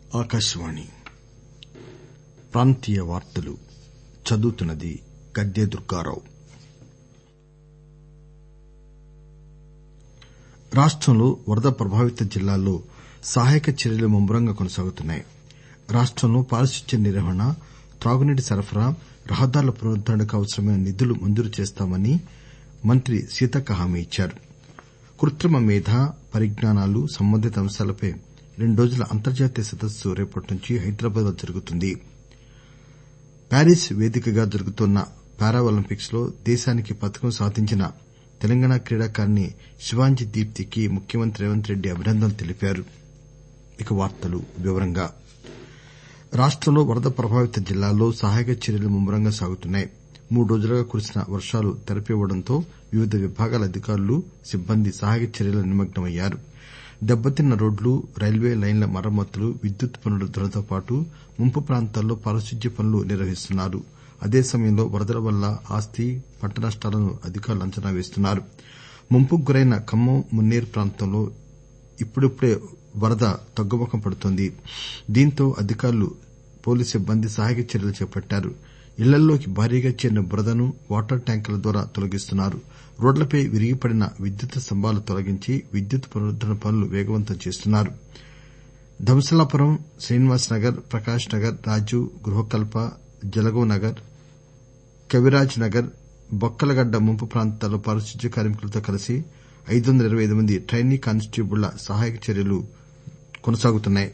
ఆకాశవాణి ప్రాంతీయ వార్తలు చదువుతున్నది గద్దె దుర్గారావు రాష్టంలో వరద ప్రభావిత జిల్లాల్లో సహాయక చర్యలు ముమ్మరంగా కొనసాగుతున్నాయి రాష్టంలో పారిశుధ్య నిర్వహణ త్రాగునీటి సరఫరా రహదారుల పునరుద్దరణకు అవసరమైన నిధులు మంజూరు చేస్తామని మంత్రి సీతక్క హామీ ఇచ్చారు కృత్రిమ మేధ పరిజ్ఞానాలు సంబంధిత అంశాలపై రెండు రోజుల అంతర్జాతీయ సదస్సు రేపటి నుంచి హైదరాబాద్ లో జరుగుతుంది ప్యారిస్ వేదికగా జరుగుతోన్న పారా ఒలింపిక్స్ లో దేశానికి పతకం సాధించిన తెలంగాణ క్రీడాకారిణి శివాంజి దీప్తికి ముఖ్యమంత్రి రేవంత్ రెడ్డి అభినందనలు తెలిపారు రాష్టంలో వరద ప్రభావిత జిల్లాల్లో సహాయక చర్యలు ముమ్మరంగా సాగుతున్నాయి మూడు రోజులుగా కురిసిన వర్షాలు తెరపివ్వడంతో వివిధ విభాగాల అధికారులు సిబ్బంది సహాయక చర్యల్లో నిమగ్నమయ్యారు దెబ్బతిన్న రోడ్లు రైల్వే లైన్ల మరమ్మతులు విద్యుత్ పునరుద్దరణతో పాటు ముంపు ప్రాంతాల్లో పారిశుధ్య పనులు నిర్వహిస్తున్నారు అదే సమయంలో వరదల వల్ల ఆస్తి పంట నష్టాలను అధికారులు అంచనా వేస్తున్నారు ముంపుకు గురైన ఖమ్మం మున్నేరు ప్రాంతంలో ఇప్పుడిప్పుడే వరద తగ్గుముఖం పడుతోంది దీంతో అధికారులు పోలీసు సిబ్బంది సహాయక చర్యలు చేపట్టారు ఇళ్లల్లోకి భారీగా చేరిన బురదను వాటర్ ట్యాంకర్ల ద్వారా తొలగిస్తున్నారు రోడ్లపై విరిగిపడిన విద్యుత్ స్తంభాలు తొలగించి విద్యుత్ పునరుద్దరణ పనులు వేగవంతం చేస్తున్నారు ధంసలాపురం శ్రీనివాస్ నగర్ ప్రకాశ్ నగర్ రాజీవ్ గృహకల్ప జలగం నగర్ కవిరాజ్ నగర్ బొక్కలగడ్డ ముంపు ప్రాంతాల్లో పారిశుధ్య కార్మికులతో కలిసి ఐదు వందల ఇరవై ఐదు మంది ట్రైనీ కానిస్టేబుళ్ల సహాయక చర్యలు కొనసాగుతున్నాయి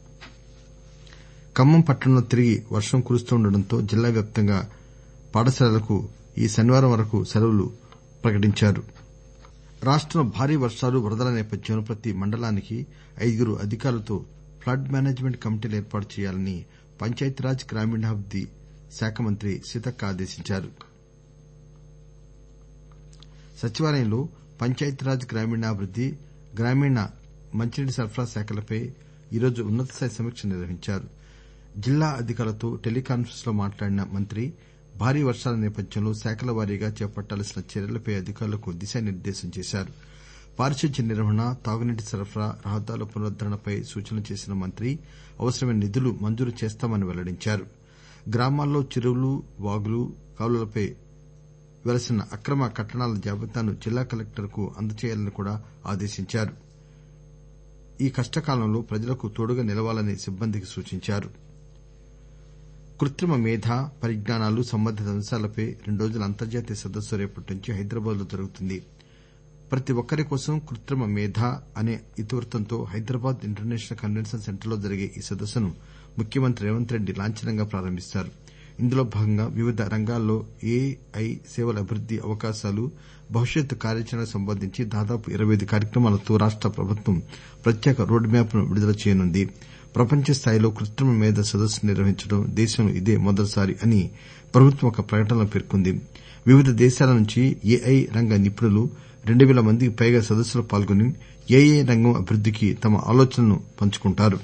ఖమ్మం పట్టణంలో తిరిగి వర్షం కురుస్తుండటంతో జిల్లా వ్యాప్తంగా పాఠశాలలకు ఈ శనివారం వరకు సెలవులు ప్రకటించారు రాష్టంలో భారీ వర్షాలు వరదల నేపథ్యంలో ప్రతి మండలానికి ఐదుగురు అధికారులతో ప్లడ్ మేనేజ్మెంట్ కమిటీలు ఏర్పాటు చేయాలని పంచాయతీరాజ్ గ్రామీణాభివృద్ది శాఖ మంత్రి సీతక్క ఆదేశించారు సచివాలయంలో పంచాయతీరాజ్ గ్రామీణాభివృద్ది గ్రామీణ మంచినీటి సరఫరా శాఖలపై ఈరోజు ఉన్న తస్థాయి సమీక్ష నిర్వహించారు జిల్లా అధికారులతో టెలికాన్పరెన్స్ లో మాట్లాడిన మంత్రి భారీ వర్షాల నేపథ్యంలో శాఖల వారీగా చేపట్టాల్సిన చర్యలపై అధికారులకు దిశానిర్దేశం చేశారు పారిశుధ్య నిర్వహణ తాగునీటి సరఫరా రహదారుల పునరుద్దరణపై సూచనలు చేసిన మంత్రి అవసరమైన నిధులు మంజూరు చేస్తామని వెల్లడించారు గ్రామాల్లో చెరువులు వాగులు కాలువలపై వెలసిన అక్రమ కట్టడాల జాబితాను జిల్లా కలెక్టర్ కు అందజేయాలని కూడా ఆదేశించారు ఈ కష్టకాలంలో ప్రజలకు తోడుగా నిలవాలని సిబ్బందికి సూచించారు కృత్రిమ మేధ పరిజ్ఞానాలు సంబంధిత అంశాలపై రెండు రోజుల అంతర్జాతీయ సదస్సు రేపటి నుంచి హైదరాబాద్ లో జరుగుతుంది ప్రతి ఒక్కరి కోసం కృత్రిమ మేధ అనే ఇతివృత్తంతో హైదరాబాద్ ఇంటర్నేషనల్ కన్వెన్షన్ సెంటర్లో జరిగే ఈ సదస్సును ముఖ్యమంత్రి రేవంత్ రెడ్డి లాంఛనంగా ప్రారంభిస్తారు ఇందులో భాగంగా వివిధ రంగాల్లో ఏఐ సేవల అభివృద్ది అవకాశాలు భవిష్యత్ కార్యాచరణకు సంబంధించి దాదాపు ఇరవై ఐదు కార్యక్రమాలతో రాష్ట ప్రభుత్వం ప్రత్యేక రోడ్ మ్యాప్ ను విడుదల చేయనుంది ప్రపంచ స్థాయిలో కృత్రిమ మేధ సదస్సు నిర్వహించడం దేశంలో ఇదే మొదటిసారి అని ప్రభుత్వం ఒక ప్రకటనలో పేర్కొంది వివిధ దేశాల నుంచి ఏఐ రంగ నిపుణులు రెండు పేల మందికి పైగా సదస్సులో పాల్గొని ఏఐ రంగం అభివృద్దికి తమ ఆలోచనలను పంచుకుంటారు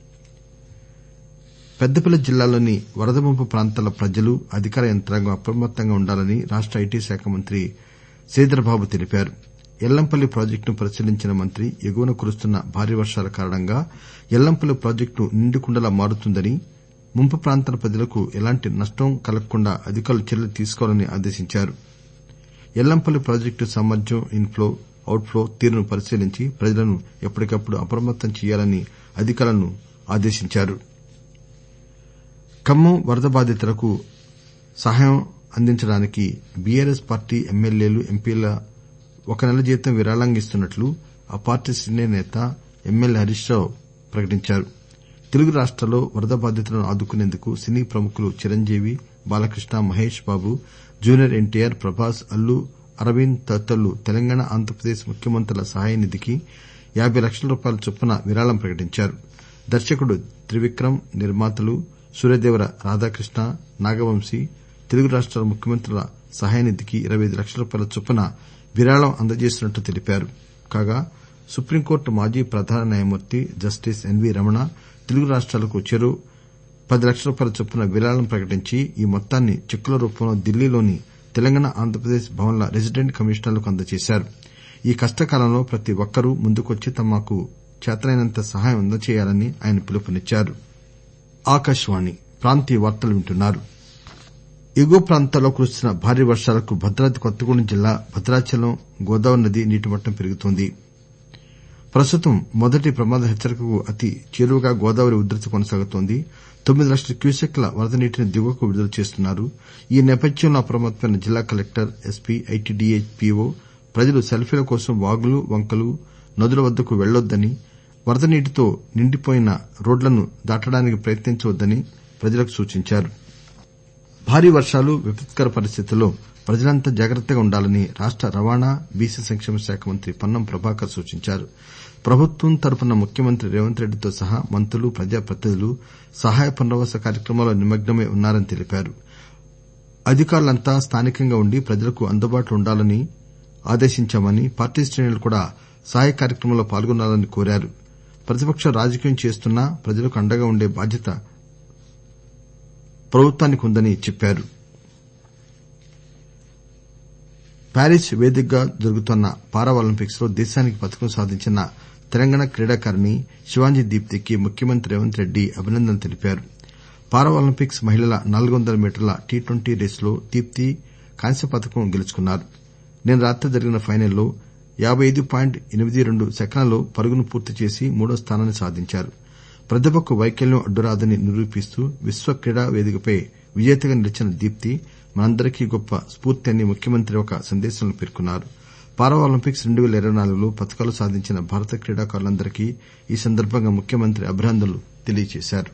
పెద్దపల్లి జిల్లాలోని వరద ముంపు ప్రాంతాల ప్రజలు అధికార యంత్రాంగం అప్రమత్తంగా ఉండాలని రాష్ట ఐటీ శాఖ మంత్రి శ్రీధర్బాబు తెలిపారు ఎల్లంపల్లి ప్రాజెక్టును పరిశీలించిన మంత్రి ఎగువన కురుస్తున్న భారీ వర్షాల కారణంగా ఎల్లంపల్లి ప్రాజెక్టు నిండుకుండలా మారుతుందని ముంపు ప్రాంతాల ప్రజలకు ఎలాంటి నష్టం కలగకుండా అధికారులు చర్యలు తీసుకోవాలని ఆదేశించారు ఎల్లంపల్లి ప్రాజెక్టు సామర్థ్యం ఇన్ ప్లో అవుట్ ప్లో తీరును పరిశీలించి ప్రజలను ఎప్పటికప్పుడు అప్రమత్తం చేయాలని అధికారులను ఆదేశించారు ఖమ్మం వరద బాధితులకు సహాయం అందించడానికి బీఆర్ఎస్ పార్టీ ఎమ్మెల్యేలు ఎంపీల ఒక నెల జీతం విరాళంగా ఇస్తున్నట్లు ఆ పార్టీ సీనియర్ నేత ఎమ్మెల్యే హరీష్ రావు ప్రకటించారు తెలుగు రాష్టాల్లో వరద బాధితులను ఆదుకునేందుకు సినీ ప్రముఖులు చిరంజీవి బాలకృష్ణ మహేష్ బాబు జూనియర్ ఎన్టీఆర్ ప్రభాస్ అల్లు అరవింద్ తదితరులు తెలంగాణ ఆంధ్రప్రదేశ్ ముఖ్యమంత్రుల సహాయ నిధికి యాబై లక్షల రూపాయల చొప్పున విరాళం ప్రకటించారు దర్శకుడు త్రివిక్రమ్ నిర్మాతలు సూర్యదేవర రాధాకృష్ణ నాగవంశీ తెలుగు రాష్టాల ముఖ్యమంత్రుల సహాయ నిధికి ఇరవై ఐదు లక్షల రూపాయల చొప్పున విరాళం అందజేసినట్లు తెలిపారు కాగా సుప్రీంకోర్టు మాజీ ప్రధాన న్యాయమూర్తి జస్టిస్ ఎన్వీ రమణ తెలుగు రాష్టాలకు చెరో పది లక్షల రూపాయల చొప్పున విరాళం ప్రకటించి ఈ మొత్తాన్ని చెక్కుల రూపంలో ఢిల్లీలోని తెలంగాణ ఆంధ్రప్రదేశ్ భవన్ల రెసిడెంట్ కమిషనర్లకు అందజేశారు ఈ కష్టకాలంలో ప్రతి ఒక్కరూ ముందుకొచ్చి తమకు చేతనైనంత సహాయం అందజేయాలని ఆయన పిలుపునిచ్చారు ఎగువ ప్రాంతాల్లో కురుస్తున్న భారీ వర్షాలకు భద్రాద్రి కొత్తగూడెం జిల్లా భద్రాచలం గోదావరి నది నీటిమట్టం పెరుగుతోంది ప్రస్తుతం మొదటి ప్రమాద హెచ్చరికకు అతి చేరువగా గోదావరి ఉధృతి కొనసాగుతోంది తొమ్మిది లక్షల క్యూసెక్కుల వరద నీటిని దిగువకు విడుదల చేస్తున్నారు ఈ నేపథ్యంలో అప్రమత్తమైన జిల్లా కలెక్టర్ ఎస్పీ ఐటీడీఏ పీఓ ప్రజలు సెల్ఫీల కోసం వాగులు వంకలు నదుల వద్దకు వెళ్లొద్దని వరద నీటితో నిండిపోయిన రోడ్లను దాటడానికి ప్రయత్నించవద్దని ప్రజలకు సూచించారు భారీ వర్షాలు విపత్కర పరిస్థితుల్లో ప్రజలంతా జాగ్రత్తగా ఉండాలని రాష్ట రవాణా బీసీ సంక్షేమ శాఖ మంత్రి పొన్నం ప్రభాకర్ సూచించారు ప్రభుత్వం తరపున ముఖ్యమంత్రి రేవంత్ రెడ్డితో సహా మంత్రులు ప్రజాప్రతినిధులు సహాయ పునరావాస కార్యక్రమాల్లో నిమగ్నమై ఉన్నారని తెలిపారు అధికారులంతా స్థానికంగా ఉండి ప్రజలకు అందుబాటులో ఉండాలని ఆదేశించామని పార్టీ శ్రేణులు కూడా సహాయ కార్యక్రమాల్లో పాల్గొనాలని కోరారు ప్రతిపక్షం రాజకీయం చేస్తున్నా ప్రజలకు అండగా ఉండే బాధ్యత ప్రభుత్వానికి ఉందని చెప్పారు ప్యారిస్ వేదికగా జరుగుతోన్న పారా ఒలింపిక్స్ లో దేశానికి పతకం సాధించిన తెలంగాణ క్రీడాకారిణి శివాంజీ దీప్తికి ముఖ్యమంత్రి రేవంత్ రెడ్డి అభినందనలు తెలిపారు పారా ఒలింపిక్స్ మహిళల నాలుగు వందల మీటర్ల టీ ట్వంటీ రేసులో దీప్తి కాంస్య పతకం గెలుచుకున్నారు నిన్న రాత్రి జరిగిన ఫైనల్లో యాబై ఐదు పాయింట్ ఎనిమిది రెండు సెకన్లలో పరుగును పూర్తి చేసి మూడో స్థానాన్ని సాధించారు ప్రతిభకు వైకల్యం అడ్డురాదని నిరూపిస్తూ విశ్వ క్రీడా వేదికపై విజేతగా నిలిచిన దీప్తి మనందరికీ గొప్ప స్పూర్తి అని ముఖ్యమంత్రి ఒక సందేశంలో పేర్కొన్నారు పారా ఒలింపిక్స్ రెండు పేల ఇరవై నాలుగులో పతకాలు సాధించిన భారత క్రీడాకారులందరికీ ఈ సందర్బంగా ముఖ్యమంత్రి అభినందనలు తెలియజేశారు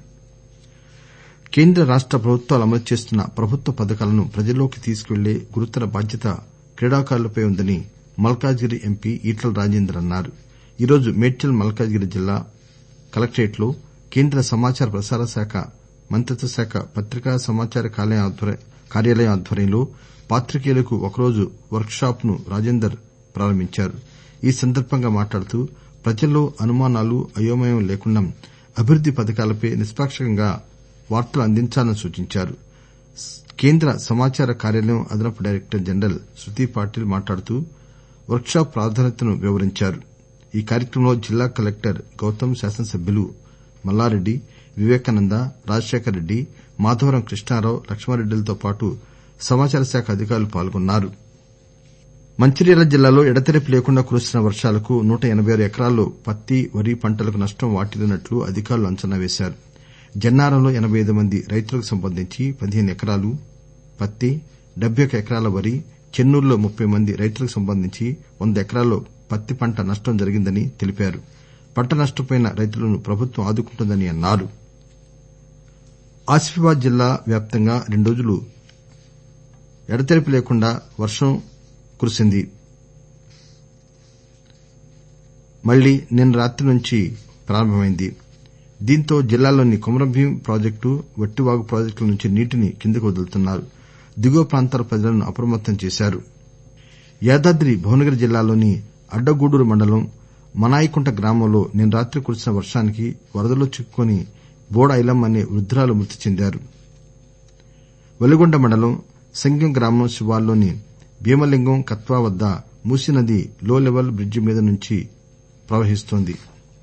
కేంద్ర రాష్ట ప్రభుత్వాలు అమలు చేస్తున్న ప్రభుత్వ పథకాలను ప్రజల్లోకి తీసుకువెళ్లే గురుతర బాధ్యత క్రీడాకారులపై ఉందని మల్కాజిగిరి ఎంపీ ఈటల రాజేందర్ అన్నారు ఈరోజు మేడ్చల్ మల్కాజిగిరి జిల్లా కలెక్టరేట్లో కేంద్ర సమాచార ప్రసార శాఖ మంత్రిత్వ శాఖ పత్రికా సమాచార కార్యాలయం ఆధ్వర్యంలో పాతికేయులకు ఒకరోజు వర్క్ షాప్ ను రాజేందర్ ప్రారంభించారు ఈ సందర్బంగా మాట్లాడుతూ ప్రజల్లో అనుమానాలు అయోమయం లేకుండా అభివృద్ది పథకాలపై నిష్పాక్షికంగా వార్తలు అందించాలని సూచించారు కేంద్ర సమాచార కార్యాలయం అదనపు డైరెక్టర్ జనరల్ శృతి పాటిల్ మాట్లాడుతూ వర్క్ షాప్ ప్రాధాన్యతను వివరించారు ఈ కార్యక్రమంలో జిల్లా కలెక్టర్ గౌతమ్ శాసనసభ్యులు మల్లారెడ్డి వివేకానంద రాజశేఖర్ రెడ్డి మాధవరం కృష్ణారావు లక్ష్మారెడ్డిలతో పాటు సమాచార శాఖ అధికారులు పాల్గొన్నారు మంచిర్యాల జిల్లాలో ఎడతెరిపి లేకుండా కురుస్తున్న వర్షాలకు నూట ఎనబై ఆరు ఎకరాల్లో పత్తి వరి పంటలకు నష్టం వాటిల్లినట్లు అధికారులు అంచనా వేశారు జన్నారంలో ఎనబై ఐదు మంది రైతులకు సంబంధించి పదిహేను ఎకరాలు పత్తి డెబ్బై ఒక ఎకరాల వరి చెన్నూరులో ముప్పై మంది రైతులకు సంబంధించి వంద ఎకరాల్లో పత్తి పంట నష్టం జరిగిందని తెలిపారు పంట నష్టపోయిన రైతులను ప్రభుత్వం ఆదుకుంటుందని అన్నారు ఆసిఫాబాద్ జిల్లా వ్యాప్తంగా రెండు రోజులు ఎడతెరిపి లేకుండా వర్షం కురిసింది మళ్లీ నిన్న రాత్రి నుంచి ప్రారంభమైంది దీంతో జిల్లాలోని కొమరంభీం ప్రాజెక్టు వట్టివాగు ప్రాజెక్టుల నుంచి నీటిని కిందకు వదులుతున్నారు దిగువ ప్రాంతాల ప్రజలను అప్రమత్తం చేశారు యాదాద్రి భువనగిరి జిల్లాలోని అడ్డగూడూరు మండలం మనాయికుంట గ్రామంలో నిన్న రాత్రి కురిసిన వర్షానికి వరదలో చిక్కుకుని బోడ ఐలమ్మ అనే వృద్దురాలు మృతి చెందారు వెలిగొండ మండలం సంగెం గ్రామం శివారులోని భీమలింగం కత్వా వద్ద మూసీ నది లో లెవెల్ బ్రిడ్జి మీద నుంచి ప్రవహిస్తోంది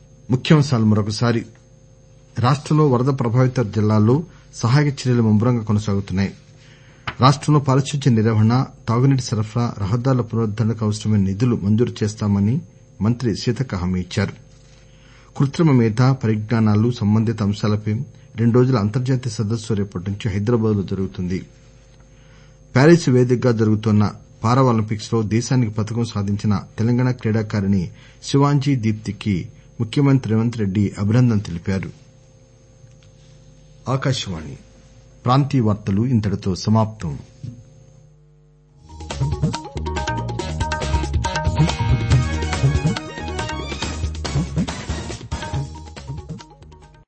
రాష్టంలో వరద ప్రభావిత జిల్లాల్లో సహాయక చర్యలు ముమ్మరంగా కొనసాగుతున్నాయి రాష్టంలో పారిశుధ్య నిర్వహణ తాగునీటి సరఫరా రహదారుల పునరుద్దరణకు అవసరమైన నిధులు మంజూరు చేస్తామని మంత్రి సీతక్క హామీ ఇచ్చారు కృత్రిమ మేధ పరిజ్ఞానాలు సంబంధిత అంశాలపై రెండు రోజుల అంతర్జాతీయ సదస్సు రేపటి నుంచి హైదరాబాద్ లో జరుగుతుంది ప్యారిస్ వేదికగా జరుగుతోన్న పారా ఒలింపిక్స్ లో దేశానికి పతకం సాధించిన తెలంగాణ క్రీడాకారిణి శివాంజీ దీప్తికి ముఖ్యమంత్రి రేవంత్ రెడ్డి అభినందనలు తెలిపారు ప్రాంతీయ వార్తలు ఇంతటితో సమాప్తం